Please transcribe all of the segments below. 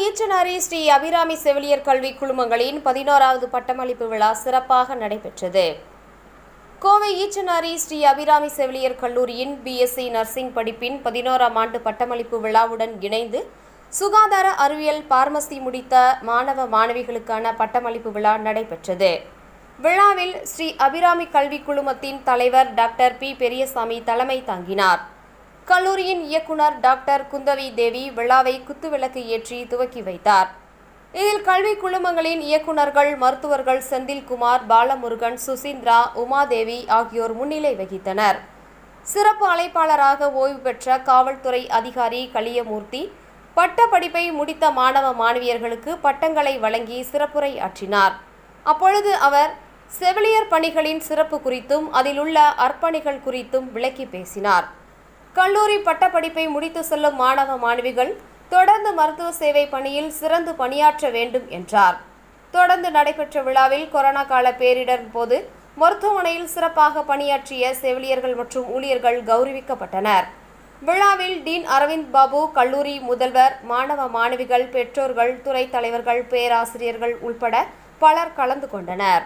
ஈச்சனாரி ஸ்ரீ அபிராமி செவிலியர் கல்வி குழுமங்களின் பதினோராவது பட்டமளிப்பு விழா சிறப்பாக நடைபெற்றது கோவை ஈச்சனாரி ஸ்ரீ அபிராமி செவிலியர் கல்லூரியின் பிஎஸ்சி நர்சிங் படிப்பின் பதினோராம் ஆண்டு பட்டமளிப்பு விழாவுடன் இணைந்து சுகாதார அறிவியல் பார்மசி முடித்த மாணவ மாணவிகளுக்கான பட்டமளிப்பு விழா நடைபெற்றது விழாவில் ஸ்ரீ அபிராமி கல்வி குழுமத்தின் தலைவர் டாக்டர் பி பெரியசாமி தலைமை தாங்கினார் கல்லூரியின் இயக்குனர் டாக்டர் குந்தவி தேவி விழாவை குத்துவிளக்கு ஏற்றி துவக்கி வைத்தார் இதில் கல்வி குழுமங்களின் இயக்குனர்கள் மருத்துவர்கள் செந்தில்குமார் பாலமுருகன் சுசீந்திரா உமாதேவி ஆகியோர் முன்னிலை வகித்தனர் சிறப்பு அழைப்பாளராக ஓய்வு பெற்ற காவல்துறை அதிகாரி களியமூர்த்தி பட்ட படிப்பை முடித்த மாணவ மாணவியர்களுக்கு பட்டங்களை வழங்கி சிறப்புரை ஆற்றினார் அப்பொழுது அவர் செவிலியர் பணிகளின் சிறப்பு குறித்தும் அதில் உள்ள அர்ப்பணிகள் குறித்தும் விளக்கி பேசினார் கல்லூரி பட்டப்படிப்பை முடித்து செல்லும் மாணவ மாணவிகள் தொடர்ந்து மருத்துவ சேவை பணியில் சிறந்து பணியாற்ற வேண்டும் என்றார் தொடர்ந்து நடைபெற்ற விழாவில் கொரோனா கால பேரிடர் போது மருத்துவமனையில் சிறப்பாக பணியாற்றிய செவிலியர்கள் மற்றும் ஊழியர்கள் கௌரவிக்கப்பட்டனர் விழாவில் டீன் அரவிந்த் பாபு கல்லூரி முதல்வர் மாணவ மாணவிகள் பெற்றோர்கள் துறை தலைவர்கள் பேராசிரியர்கள் உள்பட பலர் கலந்து கொண்டனர்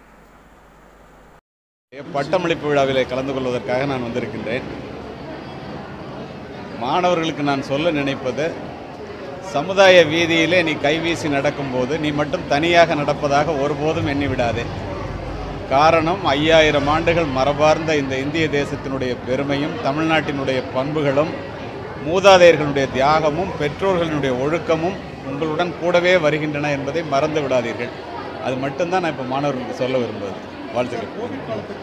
பட்டமளிப்பு விழாவிலே கலந்து கொள்வதற்காக நான் வந்திருக்கின்றேன் மாணவர்களுக்கு நான் சொல்ல நினைப்பது சமுதாய வீதியிலே நீ கைவீசி நடக்கும்போது நீ மட்டும் தனியாக நடப்பதாக ஒருபோதும் எண்ணி விடாதே காரணம் ஐயாயிரம் ஆண்டுகள் மரபார்ந்த இந்த இந்திய தேசத்தினுடைய பெருமையும் தமிழ்நாட்டினுடைய பண்புகளும் மூதாதையர்களுடைய தியாகமும் பெற்றோர்களினுடைய ஒழுக்கமும் உங்களுடன் கூடவே வருகின்றன என்பதை மறந்து விடாதீர்கள் அது மட்டும்தான் நான் இப்போ மாணவர்களுக்கு சொல்ல விரும்புவது வாழ்த்துக்கள்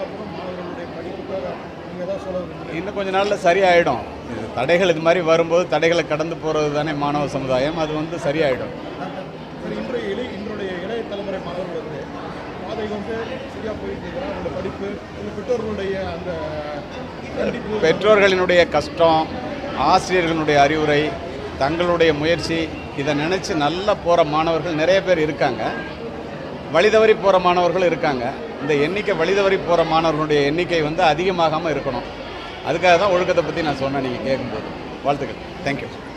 இன்னும் கொஞ்ச நாளில் சரியாயிடும் இது தடைகள் இது மாதிரி வரும்போது தடைகளை கடந்து போகிறது தானே மாணவ சமுதாயம் அது வந்து சரியாயிடும் சரி இன்றைய இளை இன்றைய இளைய தலைமுறை மாணவர்கள் வந்து பாதை வந்து சரியாக போயிட்டு இருக்கிறா அவங்களோட படிப்பு உங்கள் பெற்றோர்களுடைய அந்த கண்டிப்பு பெற்றோர்களினுடைய கஷ்டம் ஆசிரியர்களுடைய அறிவுரை தங்களுடைய முயற்சி இதை நினச்சி நல்லா போகிற மாணவர்கள் நிறைய பேர் இருக்காங்க வழிதவறி போகிற மாணவர்கள் இருக்காங்க இந்த எண்ணிக்கை வழிதவறி போகிற மாணவர்களுடைய எண்ணிக்கை வந்து அதிகமாகாமல் இருக்கணும் அதுக்காக தான் ஒழுக்கத்தை பற்றி நான் சொன்னேன் நீங்கள் கேட்கும்போது வாழ்த்துக்கள் தேங்க்யூ